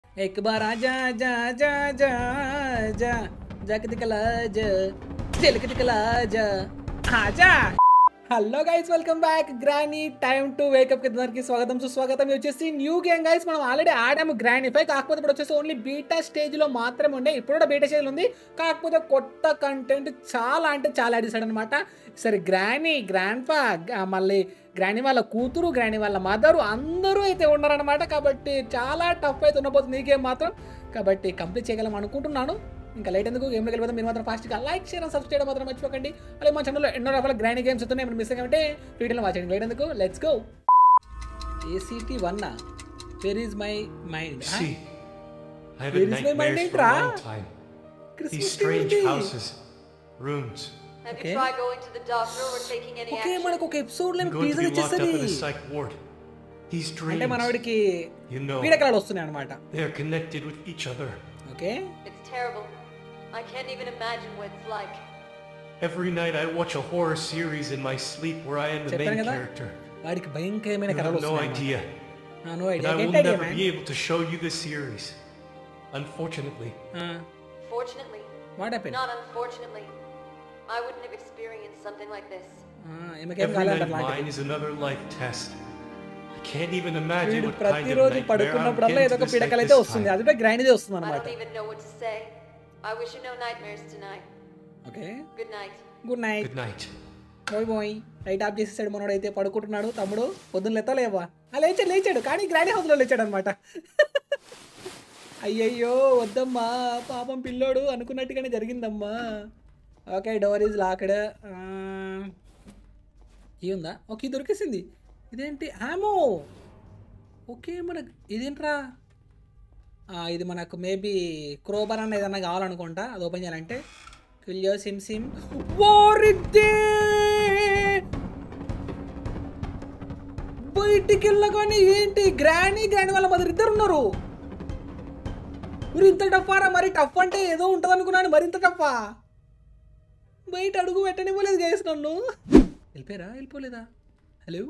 एक बार आजा जा जा जा जा जाके दिखला जा जल के दिखला जा आजा hello guys welcome back granny time to wake up అందరికి స్వాగతం సుస్వాగతం ఇది వచ్చేసి న్యూ గేమ్ గైస్ మనం ఆల్రెడీ ఆడాము గ్రానీ ఫై కాకపోతే ఇప్పుడు వచ్చేసి ఓన్లీ బీటా స్టేజ్లో మాత్రమే ఉండే ఇప్పుడు కూడా బీటా స్టేజ్లో ఉంది కాకపోతే కొత్త కంటెంట్ చాలా అంటే చాలా అడిసాడు అనమాట సరే గ్రానీ గ్రాండ్ ఫా మళ్ళీ గ్రానీ వాళ్ళ కూతురు గ్రానీ వాళ్ళ మదరు అందరూ అయితే ఉన్నారనమాట కాబట్టి చాలా టఫ్ అయితే ఉండబోతుంది ఈ గేమ్ మాత్రం కాబట్టి కంప్లీట్ చేయగలం అనుకుంటున్నాను ఇంకా లేట్ ఎందుకు గేమ్లోకి వెళ్ళిపోతాం మీరు మాత్రం ఫాస్ట్గా లైక్ షేర్ అండ్ సబ్స్క్రైబ్ మాత్రం మర్చిపోకండి అలాగే మా ఛానల్లో ఎన్నో రకాల గ్రాండ్ గేమ్స్ వస్తున్నాయి మీరు మిస్ అయ్యామంటే వీడియోలో వాచ్ చేయండి లేట్ ఎందుకు let's go ACT one where is my mind See, I've Where had is my nightmares mandate, for a Ra? long time. These Christmas strange houses, rooms. Have Okay. you tried going to the doctor or taking any okay action? మనకు ఒక ఎపిసోడ్లో I'm going to teaser be locked up ఇచ్చేస్తుంది in a psych ward. These అంటే dreams, మనవాడికి you know, పీడకలాలు వస్తున్నాయి అనమాట they're connected with each other. Okay It's terrible. I can't even imagine what it's like. Every night I watch a horror series in my sleep where I am the చెప్పాను main కదా character. వాడికి భయంకరమైన You కలలు have no వస్తున్నాయి idea. No And idea I will get idea never be able to show you this series. Unfortunately. Fortunately, what happen not unfortunately, I wouldn't have experienced something like this. ఏమకేం Every night కాలేదు of mine is another life test. I can't even imagine వీడు what kind of ప్రతిరోజు nightmare I'm పడుకున్నప్పుడల్లా ఏదో getting ఒక to this పీడకలు night అయితే this వస్తుంది time. అది గ్రాండ్దే వస్తుంది I అనమాట don't even know what to say. I wish you no nightmares tonight. Okay Good night. Good night Good night. Boy boy light off చేసేసాడు మనోడు అయితే పడుకుంటున్నాడు తమ్ముడు పొద్దున్న లేతా లేవా ఆ లేచాడు లేచాడు కానీ గ్రాండ్ హౌస్లో లేచాడు అనమాట అయ్యయ్యో వద్దమ్మా పాపం పిల్లోడు అనుకున్నట్టుగానే జరిగిందమ్మా ఓకే డోర్ ఈజ్ లాక్డ్ ఈ ఉందా ఓకే ఇది దొరికేసింది ఇదేంటి ఆమో ఓకే మనకు ఇదేంట్రా ఆ, ఇది మనకు మేబీ క్రోబర్ అన్న ఏదన్నా కావాలనుకుంటా అది ఓపెన్ చేయాలంటే కిల్యో సిమ్ సిమ్ వారిద్దే బయటికి వెళ్ళగానే ఏంటి గ్రానీ గ్రానీ వాళ్ళ మదర్ ఇద్దరు ఉన్నారు మీరు ఇంత టఫారా మరి టఫ్ అంటే ఏదో ఉంటుంది అనుకున్నాను మరింత టఫా బయట అడుగు పెట్టనివ్వలేదు గేస్ నన్ను వెళ్ళిపోయారా వెళ్ళిపోలేదా హలో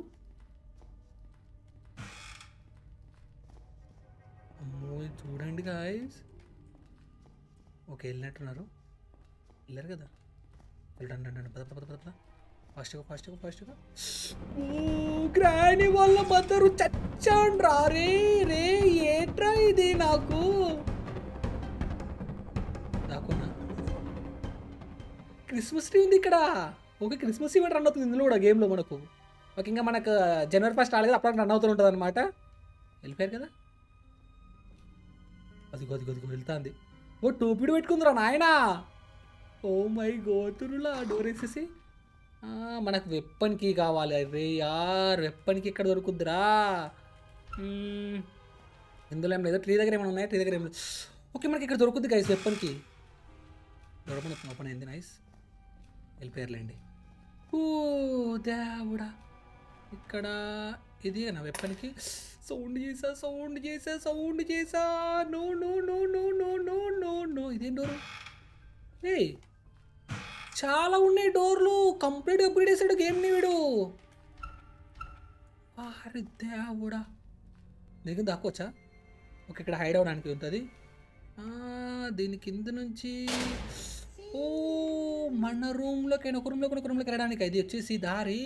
అమ్మో ఇది చూడండి గాయస్ ఓకే వెళ్ళినట్టున్నారు వెళ్ళారు కదా వెళ్ళండి రండి పద పద పద పద ఫాస్ట్గా ఫాస్ట్గా ఫాస్ట్గా ఓ గ్రాని వాళ్ళ మదరు చచ్చండ్రా రే రే ఏట్రా ఇది నాకు దాకున్నా క్రిస్మస్ ట్రీ ఉంది ఇక్కడ ఓకే క్రిస్మస్ ఈవెంట్ రన్ అవుతుంది ఇందులో కూడా గేమ్లో మనకు ఓకే ఇంకా మనకు జనవరి ఫస్ట్ రాలేదు అప్పుడు రన్ అవుతూ ఉంటుంది అనమాట వెళ్ళిపోయారు కదా అదిగో అదిగో అదిగో వెళ్తాంది ఓ టోపిడి పెట్టుకుందిరా నాయనా ఓ మై గోతురులా డోర్ వేసేసి ఆ, మనకు వెప్పన్కి కావాలి అరే యార్ వెప్పన్కి ఇక్కడ దొరుకుద్దిరా మ్మ్. ఇందులో ఏం లేదు ట్రీ దగ్గర ఏమైనా ఉన్నాయా ట్రీ దగ్గర ఏం లేదు ఓకే మనకి ఇక్కడ దొరుకుద్ది గైస్ వెప్పన్కి డోర్ ఓపెన్ ఓపెన్ అయింది నైస్ వెళ్ళిపోయారులేండి ఓ దేవుడా ఇక్కడ ఇది నా వెప్పన్కి సౌండ్ చేసా సౌండ్ చేసా సౌండ్ చేసా no no no no no no no no ఇదేం డోరు ఏ చాలా ఉన్నాయి డోర్లు కంప్లీట్ అప్గ్రేడ్ చేసాడు గేమ్ని వీడు వారి దేవుడా దీనికి దాక్కోవచ్చా ఓకే ఇక్కడ హైడ్ అవ్వడానికి ఉంటుంది ఆ, దీని కింద నుంచి ఓ మన రూమ్లోకి ఒక రూమ్లోకి ఒక రూమ్లోకి వెళ్ళడానికి ఇది వచ్చేసి దారి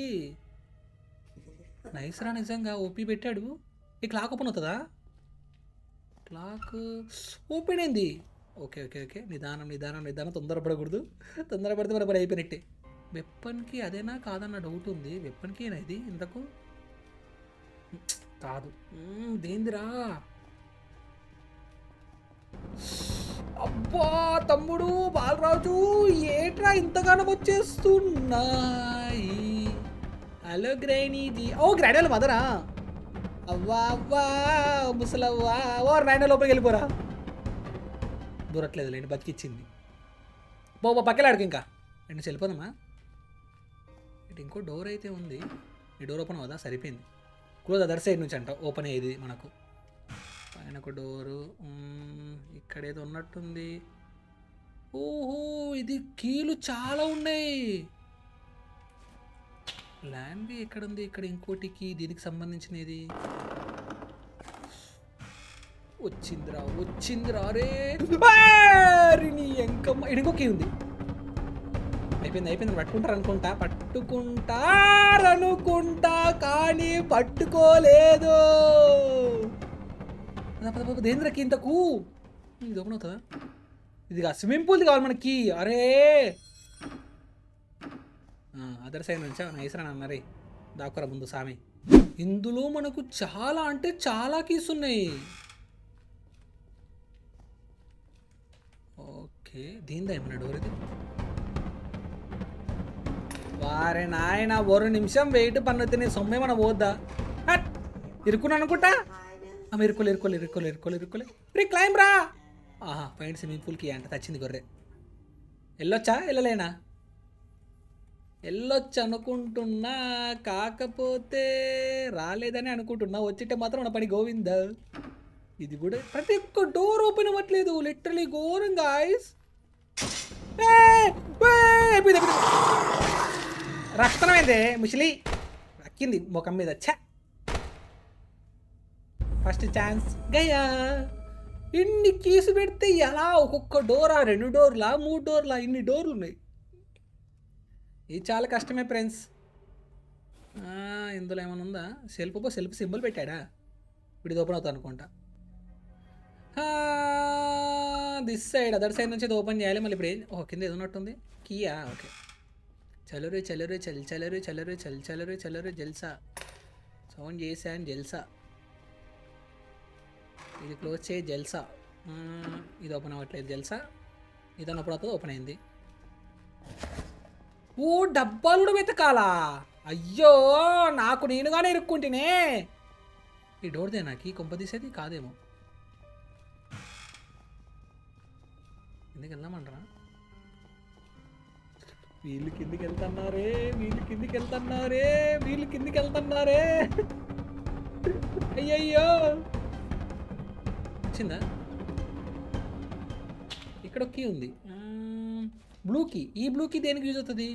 నైస్ రా నిజంగా ఓపీ పెట్టాడు ఈ క్లాక్ ఓపెన్ అవుతుందా క్లాక్ ఓపెన్ అయింది ఓకే ఓకే ఓకే నిదానం నిదానం నిదానం తొందరపడకూడదు తొందరపడితే మరి మరి అయిపోయినట్టే వెప్పన్కి అదేనా కాదన్న డౌట్ ఉంది వెప్పన్కి ఏనా ఇది ఇంతకు కాదు మ్మ్, దేందిరా అబ్బా తమ్ముడు బాలరాజు ఏట్రా ఇంతగానం వచ్చేస్తున్నాయి హలో గ్రైనీజీ ఓ గ్రైనల్ మదరా అవ్వా అవ్వా ముసలవ్వా ఓ గ్రైనల్ లోపలికి వెళ్ళిపోరా దూరట్లేదు లేండి బతికిచ్చింది బాబా పక్కలాడికి ఇంకా రెండు వెళ్ళిపోదామా ఇటు ఇంకో డోర్ అయితే ఉంది ఈ డోర్ ఓపెన్ అవుదా సరిపోయింది క్లోజ్ అదర్ సైడ్ నుంచి అంట ఓపెన్ అయ్యేది మనకు పైన ఒక డోరు మ్మ్, ఇక్కడ ఏదో ఉన్నట్టుంది ఓహో ఇది కీలు చాలా ఉన్నాయి ల్యాండ్ ఎక్కడ ఉంది ఇక్కడ ఇంకోటికి దీనికి సంబంధించినది వచ్చిందిరా వచ్చిందిరా రే వారి నీ ఎంకమ్మ ఇడిగో కీ ఉంది అయిపోయింది అయిపోయింది పట్టుకుంటారు అనుకుంటా పట్టుకుంటారనుకుంటా కానీ పట్టుకోలేదు పద, పద, పద, దేంద్రకి ఇంతకు ఇది ఓపెన్ అవుతుందా ఇది స్విమ్మింగ్ పూల్ది కావాలి మనకి అరే అదర్ సైడ్ నుంచా నైస్ రా అన్నరే దాక్కురా ముందు సామి ఇందులో మనకు చాలా అంటే చాలా కీస్ ఉన్నాయి ఓకే దీందా ఏమన్నా డోర్ ఇది వారే నాయన ఒక నిమిషం వెయిట్ పన్నుతుంది సొమ్మే మన పోద్దా హట్! ఇరుక్కున్నా అనుకుంటా ఆమె ఇరుకోలే ఇరుకోలే ఇరుకోలే ఇరుకోలే ఇరుకోలే రీ క్లైమ్ రా ఆహా పైన స్విమ్మింగ్ పూల్కి అంట తచ్చింది గొర్రె వెళ్ళొచ్చా వెళ్ళలేనా వెళ్ళొచ్చు అనుకుంటున్నా కాకపోతే రాలేదని అనుకుంటున్నా వచ్చింటే మాత్రం మన పని గోవింద ఇది కూడా ప్రతి ఒక్క డోర్ ఓపెన్ అవ్వట్లేదు లిటరలీ ఘోరం గాయస్ రక్తమైందే ముసలి రక్కింది ముఖం మీద ఛ ఫస్ట్ ఛాన్స్ గయా ఇన్ని కీసు పెడితే ఎలా ఒక్కొక్క డోరా రెండు డోర్లా మూడు డోర్లా ఇన్ని డోర్లు ఉన్నాయి ఇది చాలా కష్టమే ఫ్రెండ్స్ ఇందులో ఏమైనా ఉందా సెల్ఫ్ సెల్ఫ్ సింబల్ పెట్టాడా ఇప్పుడు ఇది ఓపెన్ అవుతా అనుకుంటా దిస్ సైడ్ అదర్ సైడ్ నుంచి ఇది ఓపెన్ చేయాలి మళ్ళీ ఇప్పుడు ఏం ఓ కింద ఏదో ఉన్నట్టుంది కీయా ఓకే చలరు చలరు చల్ చలరు చలరు చల్ చలరు చలరు జల్సా సౌండ్ చేశాను జల్సా ఇది క్లోజ్ చేయి జల్సా మ్మ్, ఇది ఓపెన్ అవ్వట్లేదు జల్సా ఇది అన్నప్పుడు అవుతుంది ఓపెన్ అయింది ఓ డబ్బాలు కూడా వెతకాలా అయ్యో నాకు నేనుగానే ఇరుక్కుంటేనే ఈ డోర్దే నాకు ఈ కొంప తీసేది కాదేమో ఎందుకు వెళ్దామంటారా వీళ్ళు కిందికి వెళ్తున్నారే వీళ్ళు కిందికి వెళ్తున్నారే వీళ్ళు కిందికి వెళ్తున్నారే అయ్యయ్యో వచ్చిందా ఇక్కడ ఒక కీ ఉంది బ్లూ కీ ఈ బ్లూ కీ దేనికి యూజ్ అవుతుంది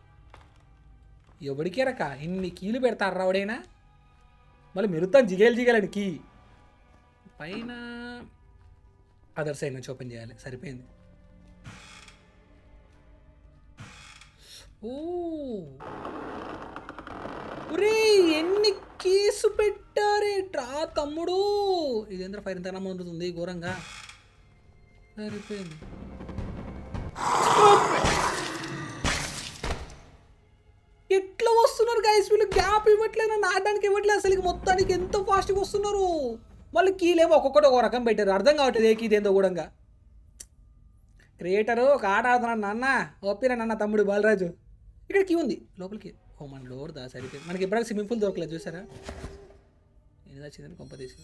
ఎవడికే రక ఇన్ని కీలు పెడతారు రావడైనా మళ్ళీ మెరుతాను జిగేలు జిగేలని కీ పైన అదర్ సైడ్ నుంచి ఓపెన్ చేయాలి సరిపోయింది ఓ ఒరే ఎన్ని కేసు పెట్టారే ట్రా తమ్ముడు ఇదేంద్ర ఫైర్ ఇంత ఉంటుంది ఘోరంగా సరిపోయింది ఎట్లా వస్తున్నారు గైస్ వీళ్ళు గ్యాప్ ఇవ్వట్లేదు నాటడానికి ఇవ్వట్లేదు అసలు ఇక మొత్తానికి ఎంత ఫాస్ట్గా వస్తున్నారు వాళ్ళు కీలేమో ఒక్కొక్కటి ఒక రకం పెట్టారు అర్థం కావట్లేదు ఏ కీ ఏందో కూడా క్రియేటరు ఒక ఆట ఆడుతున్నాడు నాన్న ఓపిరా నాన్న తమ్ముడు బాలరాజు ఇక్కడ కీ ఉంది లోపలికి ఓ మన లోర్ దా సరిపోయింది మనకి ఎప్పుడైనా స్విమ్మింగ్ పూల్ దొరకలేదు చూసారా ఏది వచ్చిందని కొంప తీసి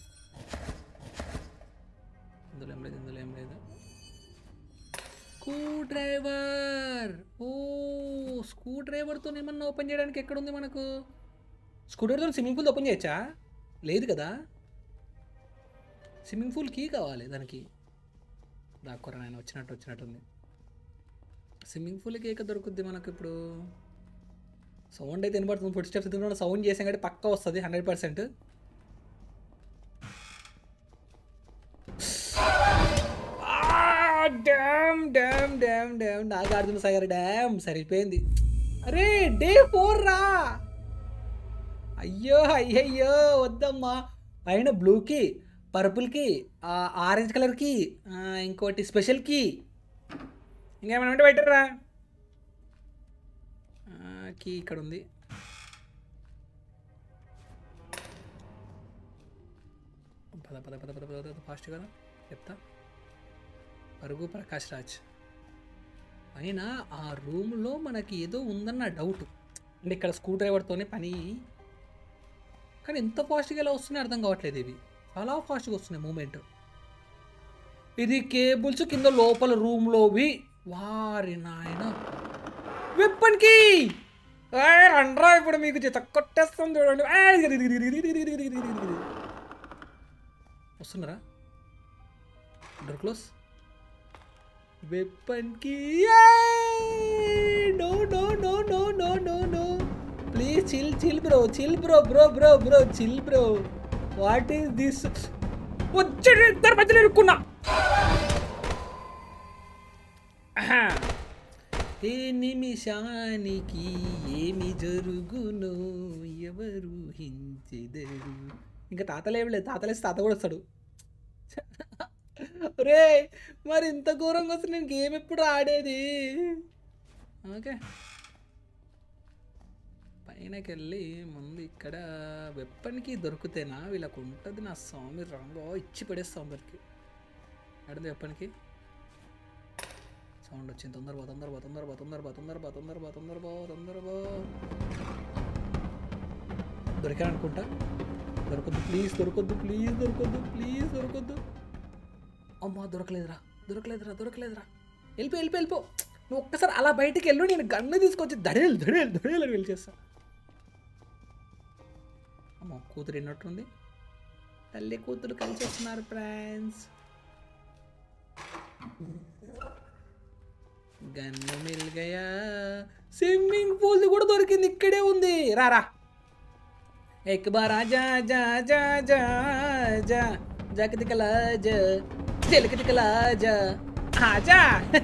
ఇందులో ఏం లేదు ఇందులో ఏం లేదు స్క్రూ డ్రైవర్ ఓ స్క్రూ డ్రైవర్తో ఏమన్నా ఓపెన్ చేయడానికి ఎక్కడుంది మనకు స్క్రూ డ్రైవర్తో స్విమ్మింగ్ పూల్ ఓపెన్ చేయొచ్చా లేదు కదా స్విమ్మింగ్ పూల్ కీ కావాలి దానికి దాక్కుర నాయన వచ్చినట్టు వచ్చినట్టుంది స్విమ్మింగ్ పూల్కి ఏక దొరుకుద్ది మనకు ఇప్పుడు సౌండ్ అయితే వినబడుతుంది ఫుడ్ స్టెప్స్ తినడం సౌండ్ చేసాం కాబట్టి పక్క వస్తుంది hundred percent dam dam dam dam Nagarjuna Sagar dam సరిపోయింది అరే డే ఫోర్ రా అయ్యో అయ్యయ్యో వద్దమ్మా పైన బ్లూకి పర్పుల్కి ఆరెంజ్ కలర్కి ఇంకోటి స్పెషల్కి ఇంకేమైనా ఉంటే పెట్టరా కీ ఇక్కడ ఉంది పద పద పద పద పద ఫాస్ట్ కదా చెప్తా పరుగు ప్రకాష్ రాజ్ అయినా ఆ రూమ్లో మనకి ఏదో ఉందన్న డౌట్ అంటే ఇక్కడ స్క్రూ డ్రైవర్తోనే పని కానీ ఎంత ఫాస్ట్గా ఎలా వస్తున్నాయి అర్థం కావట్లేదు ఇవి చాలా ఫాస్ట్గా వస్తున్నాయి మూమెంట్ ఇది కేబుల్స్ కింద లోపల రూమ్లోవి వారి నాయన వెప్పన్కి రండ్రా ఇప్పుడు మీకు చేత కొట్టేస్తాం చూడండి ఆ, ఇదిగో, ఇదిగో, ఇదిగో, ఇదిగో, ఇదిగో, ఇదిగో, ఇదిగో, ఇదిగో, ఇదిగో. వస్తున్నారా డోర్ క్లోజ్ వెప్పన్కి no no no no no no no please chill chill bro chill bro bro bro bro chill bro what is this వచ్చి ఇద్దరు మధ్యలో ఇరుక్కున్నా ఆహా. ఏ నిమిషానికి ఏమి జరుగునో ఎవరు హించెదరు ఇంకా తాతలేవలేదు తాతలేసి తాత కూడా వస్తాడు రే మరి ఇంత ఘోరంగా వస్తే నేను గేమ్ ఎప్పుడు ఆడేది ఓకే పైనకి వెళ్ళి ముందు ఇక్కడ వెప్పన్కి దొరికితేనా వీళ్ళకు ఉంటుంది నా స్వామి రంగో ఇచ్చి పడేస్తాం వీళ్ళకి ఎడంది వెప్పన్కి సౌండ్ వచ్చింది తొందర బా తొందర బా తొందర బా తొందర బా తొందర బా తొందర బా తొందర బా తొందర బా దొరికాను అనుకుంటా దొరకొద్దు ప్లీజ్ దొరకొద్దు ప్లీజ్ దొరకొద్దు ప్లీజ్ దొరకొద్దు అమ్మా దొరకలేదురా దొరకలేదురా దొరకలేదురా వెళ్ళిపో వెళ్ళిపో వెళ్ళిపో నువ్వు ఒక్కసారి అలా బయటికి వెళ్ళు నేను గన్ను తీసుకొచ్చి దడేలు దడేలు దడేలు అని వెళ్ళిచేస్తా అమ్మ కూతురు ఎన్నట్టుంది తల్లి కూతురు కలిసి వస్తున్నారు ఫ్రెండ్స్ గన్ను మిల్ గయా స్విమ్మింగ్ పూల్ కూడా దొరికింది ఇక్కడే ఉంది రారా ఎక్ బార్ ఆజా జా జా జా జా జగతికలా జా చిలకటికలా జా ఆజా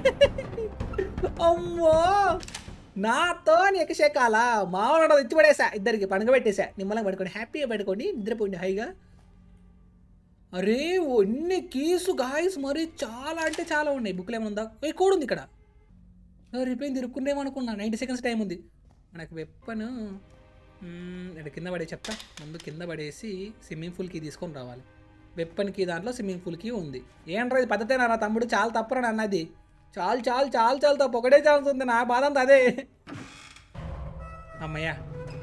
అమ్మో నాతో ఎకశేకాల మామూలు ఇచ్చి పడేసా ఇద్దరికి పండుగ పెట్టేసా నిమ్మలంగా పడుకోండి హ్యాపీగా పడుకోండి నిద్రపోండి హాయిగా అరే ఎన్ని కీసు గాయస్ మరి చాలా అంటే చాలా ఉన్నాయి బుక్లో ఏమైనా ఉందా ఏ కోడ్ ఉంది ఇక్కడ రిపోయింది ఇరుక్కుండేమనుకున్నా నైంటీ సెకండ్స్ టైం ఉంది మనకు వెప్పను ఇక్కడ కింద పడే చెప్తా ముందు కింద పడేసి స్విమ్మింగ్ పూల్కి తీసుకొని రావాలి వెప్పన్కి దాంట్లో స్విమ్మింగ్ పూల్కి ఉంది ఏంట్రా ఇది పద్ధతేనా రా తమ్ముడు చాలా తప్పురా అన్నది చాలు చాలు చాలు చాలు తప్పు ఒకటే ఛాన్స్ ఉంది నా బాధ అంతా అదే అమ్మయ్యా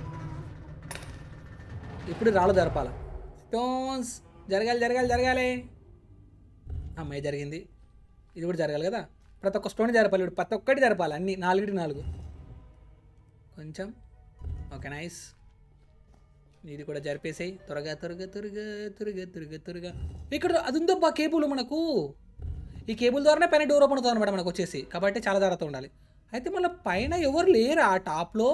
ఇప్పుడు రాళ్ళు జరపాల స్టోన్స్ జరగాలి జరగాలి జరగాలి అమ్మాయి జరిగింది ఇది కూడా జరగాలి కదా ప్రతి ఒక్క స్టోన్ జరపాలి ఇప్పుడు ప్రతి ఒక్కటి జరపాలి అన్ని నాలుగుటి నాలుగు కొంచెం ఓకే నైస్ ఇది కూడా జరిపేసాయి త్వరగా త్వరగా త్వరగా త్వరగా త్వరగా త్వరగా ఇక్కడ అది ఉందబ్బా కేబుల్ మనకు ఈ కేబుల్ ద్వారానే పైన డోర్ ఓపెన్ అవుతుంది అనమాట మనకు వచ్చేసి కాబట్టి చాలా జాగ్రత్త ఉండాలి అయితే మళ్ళీ పైన ఎవరు లేరా ఆ టాప్లో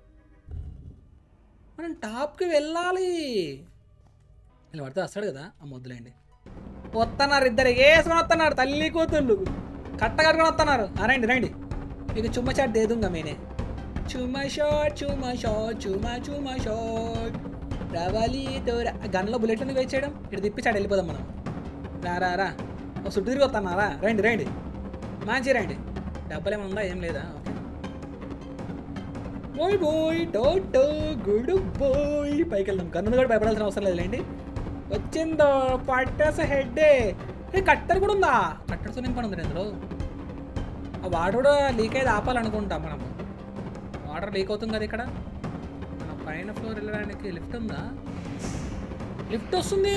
మనం టాప్కి వెళ్ళాలి ఇలా పడితే వస్తాడు కదా ఆ మొద్దులేండి వస్తున్నారు ఇద్దరు వేసుకొని వస్తున్నారు తల్లి కూతుళ్ళు కట్ట కట్టుకొని వస్తున్నారు ఆ, రండి రండి మీకు చుమ్మ చాట్ దేదుంగా మేనే చుమ్మ షాట్ చుమ్మ షాట్ చుమ్మ చుమ్మ షాట్ రావాలి తోరా గన్లో బుల్లెట్ ఎందుకు వేస్ట్ చేయడం ఇటు తిప్పించాడు వెళ్ళిపోదాం మనం రా రా రా ఓ చుట్టూ తిరిగి వస్తున్నారా రండి రండి మంచి రండి డబ్బులు ఏమైనా ఉందా ఏం లేదా okay boy boy Toto good boy పైకి వెళ్దాం గన్ను కూడా భయపడాల్సిన అవసరం లేదులేండి వచ్చిందో పట్టేస హెడ్ ఏ కట్టర్ కూడా ఉందా కట్టర్తో నేను పని ఉంది ఇందులో ఆ వాటర్ కూడా లీక్ అయితే ఆపాలనుకుంటాం మనం వాటర్ లీక్ అవుతుంది కదా ఇక్కడ మన పైన ఫ్లోర్ వెళ్ళడానికి లిఫ్ట్ ఉందా లిఫ్ట్ వస్తుంది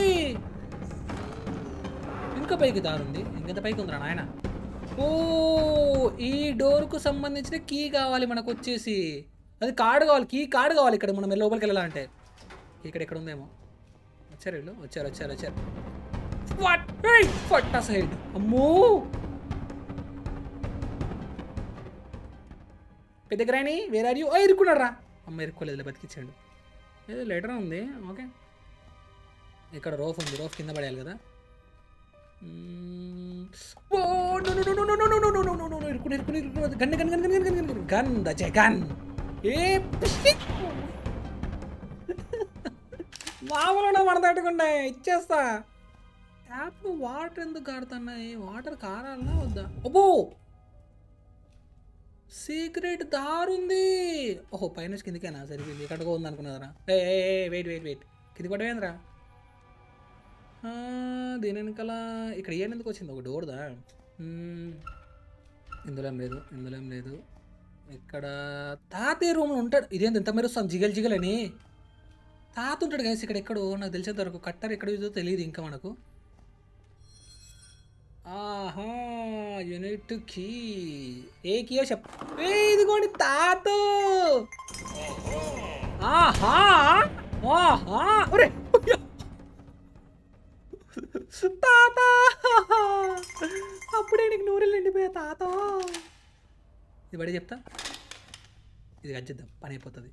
ఇంకా పైకి దారుంది ఇంకెంత పైకి ఉందిరా నాయన ఓ ఈ డోర్కు సంబంధించిన కీ కావాలి మనకు వచ్చేసి అది కార్డు కావాలి కీ కార్డు కావాలి ఇక్కడ మనం లోపలికి వెళ్ళాలంటే ఇక్కడ ఎక్కడ ఉందేమో వచ్చారు వీళ్ళు వచ్చారు వచ్చారు వచ్చారు వాట్ ఫట్టా సైడ్ అమ్మో పెద్ద గ్రాని వేరే ఆర్ యూ ఓ ఇరుక్కున్నాడు రా అమ్మ ఇరుక్కోలేదు బతికిచ్చాడు ఏదో లెటర్ ఉంది ఓకే ఇక్కడ రోఫ్ ఉంది రోఫ్ కింద పడేయాలి కదా మ్మ్. Oh no no no no no no no no no no no no ఇరుక్కుని ఇరుక్కుని ఇరుక్కుని gun gun gun gun gun gun gun gun దచ్చే గన్ ఏ పిషిక్. మామూలుగా మనదట్టుకుండా ఇచ్చేస్తా ట్యాప్ వాటర్ ఎందుకు కారుతున్నాయి వాటర్ కారాలనా వద్దా అబ్బో సీక్రెట్ దారుంది ఓహో పైన కిందికేనా సరిపోయింది ఇక్కడ ఉంది అనుకున్నదరా ఏ వెయిట్ వెయిట్ వెయిట్ కింది పడవేంద్రా ఆ, దీని వెనకాల ఇక్కడ ఏం ఎందుకు వచ్చింది ఒక డోర్దా మ్మ్. ఇందులో ఏం లేదు ఇందులో ఏం లేదు ఇక్కడ తాతయ్య రూమ్ ఉంటాడు ఇదేంది ఎంత మెరుస్తాం జిగల్ జిగల్ అని తాత ఉంటాడు గైస్ ఇక్కడ ఎక్కడో నాకు తెలిసేంత వరకు కట్టర్ ఎక్కడ యూజో తెలియదు ఇంకా మనకు ఆహా యూనిట్ కీ ఏ కీయో చెప్ ఏ ఇదిగోండి తాత ఆహా ఆహా ఒరే తాత అప్పుడే నీకు నూరెళ్ళు నిండిపోయా తాత ఇది పడి చెప్తా ఇది కజ్జిద్దాం పని అయిపోతుంది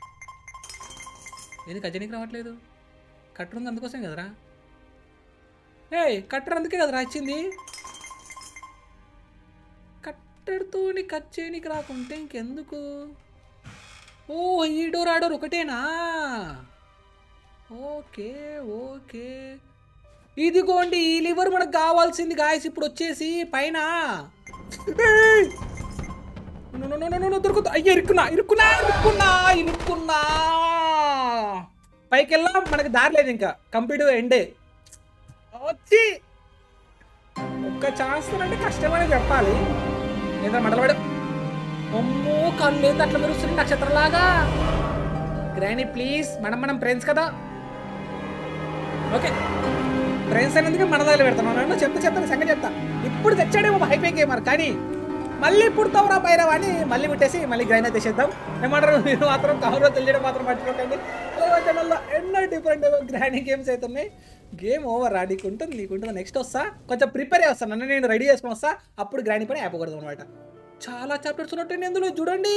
ఎందుకు కజ్జనికి రావట్లేదు కట్టర్ ఉంది అందుకోసం కదరా ఏ కట్టర్ అందుకే కదా రాచింది కట్టడితోని కట్ చేయనికి రాకుంటే ఇంకెందుకు ఓ ఈ డోర్ ఆ డోర్ ఒకటేనా ఓకే ఓకే ఇదిగోండి ఈ లివర్ మనకు కావాల్సింది గాయస్ ఇప్పుడు వచ్చేసి పైన ఏయ్! ను, ను, ను, ను, ను, ను, దొరుకుతా అయ్యో ఇరుక్కున్నా ఇరుక్కున్నా ఇరుక్కున్నా ఇరుక్కున్నా పైకి వెళ్ళా మనకి దారి లేదు ఇంకా కంప్లీట్ ఎండే వచ్చి ఒక్క ఛాన్స్ అంటే కష్టమని చెప్పాలి ఏదో మండలపడు అమ్మో కళ్ళు ఏంది అట్లా మెరుస్తుంది నక్షత్రంలాగా గ్రానీ ప్లీజ్ మనం మనం ఫ్రెండ్స్ కదా ఓకే ఫ్రెండ్స్ అనేందుకు మన దగ్గర పెడతాను నన్ను చెప్తా చెప్తాను సంగతి చెప్తా ఇప్పుడు తెచ్చాడేమో హైపే గేమర్ కానీ మళ్ళీ పుడతావురా పైరవా అని మళ్ళీ పెట్టేసి మళ్ళీ గ్రైన్ అయితే చేద్దాం ఏమంటారు మీరు మాత్రం కవర్ తెలియడం మాత్రం మర్చిపోకండి అలాగే ఛానల్లో ఎన్నో డిఫరెంట్ గ్రైండింగ్ గేమ్స్ అయితే ఉన్నాయి గేమ్ ఓవర్ రా నీకు ఉంటుంది నీకు ఉంటుంది నెక్స్ట్ వస్తా కొంచెం ప్రిపేర్ అయ్యి వస్తాను నన్ను నేను రెడీ చేసుకుని వస్తా అప్పుడు గ్రైండింగ్ పని అయిపోకూడదు అనమాట చాలా చాప్టర్స్ ఉన్నట్టు ఎందులో చూడండి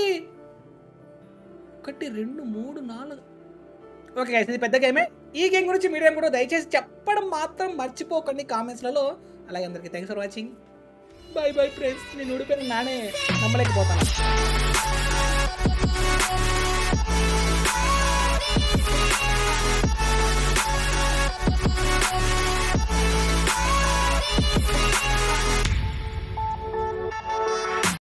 ఒకటి రెండు మూడు నాలుగు ఓకే గైస్ ఇది పెద్ద గేమే ఈ గేమ్ గురించి మీడియా కూడా దయచేసి చెప్పడం మాత్రం మర్చిపోకండి కామెంట్స్లలో అలాగే అందరికీ thanks for watching bye bye friends నేను ఊడిపోయిన నానే నమ్మలేకపోతాను